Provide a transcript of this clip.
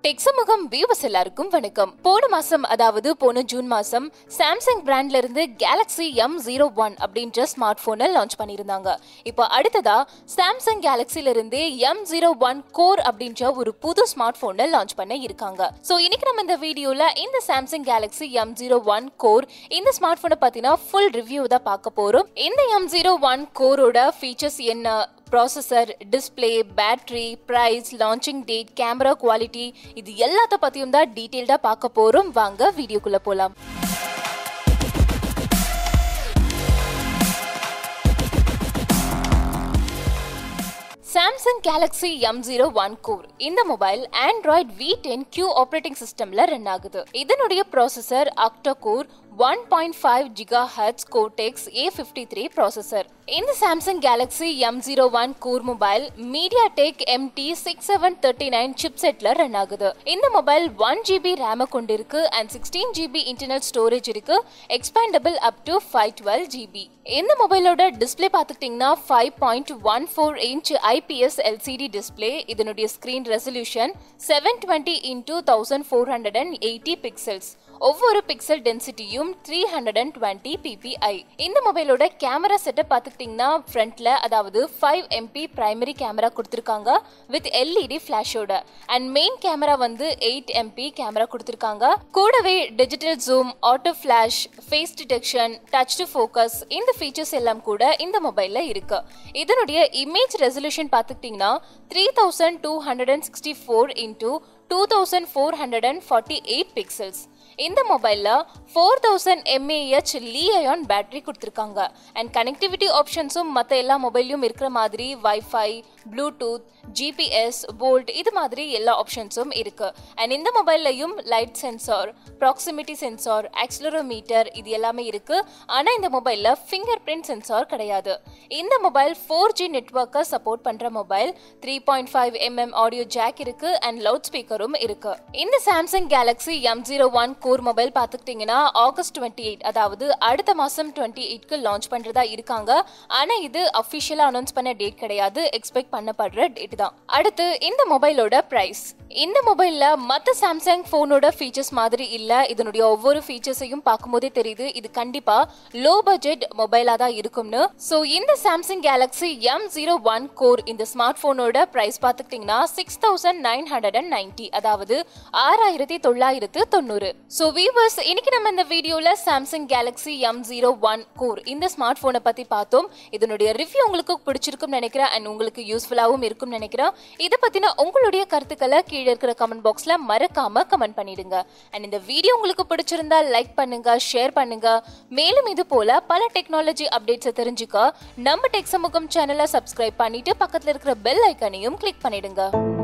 tech சமூகம் viewers எல்லாருக்கும் வணக்கம் போன மாசம் அதாவது போன ஜூன் மாசம் சாம்சங் பிராண்ட்ல இருந்து கேலக்ஸி எம் ஜீரோ ஒன் அப்படின்ற ஸ்மார்ட் போனை லான்ச் பண்ணியிருந்தாங்க இப்போ அடுத்ததா சாம்சங் கேலக்ஸில இருந்து எம் ஜீரோ ஒன் கோர் அப்படின்ற ஒரு புது ஸ்மார்ட் போனை லான்ச் பண்ண இருக்காங்க ஸோ இன்னைக்கு நம்ம இந்த வீடியோல இந்த Samsung Galaxy M zero one core இந்த ஸ்மார்ட் போனை பார்த்தீங்கன்னா ஃபுல் ரிவ்யூ தான் பார்க்க போறோம் இந்த எம் ஜீரோ ஒன் கோரோட ஃபீச்சர்ஸ் என்ன processor display battery price launching date camera quality இது எல்லாத்த பற்றியும் தான் டீட்டெயில்டாக பார்க்க போகிறோம் வாங்க வீடியோக்குள்ளே போகலாம் Samsung Galaxy M zero one core இந்த mobile Android V ten Q operating சிஸ்டம்ல ரன் ஆகுது இதனுடைய processor octa core one point five giga hertz Cortex A fifty three processor இந்த Samsung Galaxy M zero one core mobile MediaTek MT six seven thirty nine chip செட்ல run ஆகுது இந்த mobile one GB RAM கொண்டிருக்கு and sixteen GB internal storage இருக்கு expandable up to five twelve GB இந்த மொபைலோட display பார்த்துக்கிட்டிங்கன்னா five point one four inch IPS LCD display இதனுடைய screen resolution seven twenty into thousand four hundred and eighty pixels ஒவ்வொரு pixel டென்சிட்டியும் three hundred and twenty PPI இந்த மொபைலோட camera setup பார்த்துக்கிட்டிங்கன்னா ஃப்ரண்ட்ல அதாவது ஃபைவ் எம்பி பிரைமரி கேமரா கொடுத்துருக்காங்க with LED ஃபிளாஷோட அண்ட் மெயின் கேமரா வந்து எயிட் எம்பி கேமரா கொடுத்துருக்காங்க கூடவே digital zoom auto flash face detection touch to focus இந்த ஃபீச்சர்ஸ் எல்லாம் கூட இந்த மொபைல்ல இருக்கு இதனுடைய இமேஜ் ரெசல்யூஷன் பார்த்துக்கிட்டிங்கன்னா three thousand two hundred and sixty four into two thousand four hundred and forty eight pixels இந்த மொபைலில் four thousand mAh li ion battery கொடுத்துருக்காங்க அண்ட் கனெக்டிவிட்டி ஆப்ஷன்ஸும் மற்ற எல்லா மொபைல்லையும் இருக்கிற மாதிரி வைஃபை ப்ளூடூத் ஜிபிஎஸ் போல்ட் இது மாதிரி எல்லா ஆப்ஷன்ஸும் இருக்கு அண்ட் இந்த மொபைல்லையும் light sensor proximity sensor accelerometer இது எல்லாமே இருக்கு ஆனால் இந்த மொபைலில் ஃபிங்கர் பிரிண்ட் சென்சார் கிடையாது இந்த மொபைல் ஃபோர் ஜி நெட்ஒர்க்கை சப்போர்ட் பண்ணுற mobile three point five mm audio jack இருக்கு அண்ட் லவுட் ஸ்பீக்கரும் இருக்கு இந்த Samsung Galaxy M zero one core mobile பார்த்துக்கிட்டிங்கன்னா ஆகஸ்ட் டுவெண்ட்டி எயிட் அதாவது அடுத்த மாதம் டுவெண்ட்டி எயிட்க்கு லான்ச் பண்ணுறதா இருக்காங்க ஆனால் இது அஃபிஷியலாக அனௌன்ஸ் பண்ண டேட் கிடையாது எக்ஸ்பெக்ட் பண்ணப்படுற டேட் தான் அடுத்து இந்த மொபைலோட ப்ரைஸ் இந்த மொபைலில் மற்ற சாம்சங் ஃபோனோட ஃபீச்சர்ஸ் மாதிரி இல்லை இதனுடைய ஒவ்வொரு ஃபீச்சர்ஸையும் பார்க்கும்போதே தெரியுது இது கண்டிப்பாக லோ பட்ஜெட் மொபைலாக தான் இருக்கும்னு ஸோ இந்த Samsung Galaxy M zero one core இந்த ஸ்மார்ட் ஃபோனோட ப்ரைஸ் பார்த்துக்கிட்டிங்கன்னா six thousand nine hundred and ninety அதாவது ஆறாயிரத்தி தொள்ளாயிரத்து தொண்ணூறு ஸோ வீவர்ஸ் இன்னைக்கு நம்ம இந்த வீடியோவில் Samsung Galaxy M zero one core இந்த ஸ்மார்ட் ஃபோனை பற்றி பார்த்தோம் இதனுடைய ரிவ்யூ உங்களுக்கு பிடிச்சிருக்கும்னு நினைக்கிறேன் அண்ட் உங்களுக்கு யூஸ்ஃபுல்லாகவும் இருக்கும்னு நினைக்கிறேன் இதை பற்றின உங்களுடைய கருத்துக்களை கீழே இருக்கிற கமெண்ட் பாக்ஸில் மறக்காம கமெண்ட் பண்ணிடுங்க அண்ட் இந்த வீடியோ உங்களுக்கு பிடிச்சிருந்தா லைக் பண்ணுங்க ஷேர் பண்ணுங்க மேலும் இது போல பல டெக்னாலஜி அப்டேட்ஸை தெரிஞ்சுக்க நம்ம டெக் சமூகம் சேனலை சப்ஸ்கிரைப் பண்ணிட்டு பக்கத்தில் இருக்கிற பெல் ஐக்கனையும் கிளிக் பண்ணிடுங்க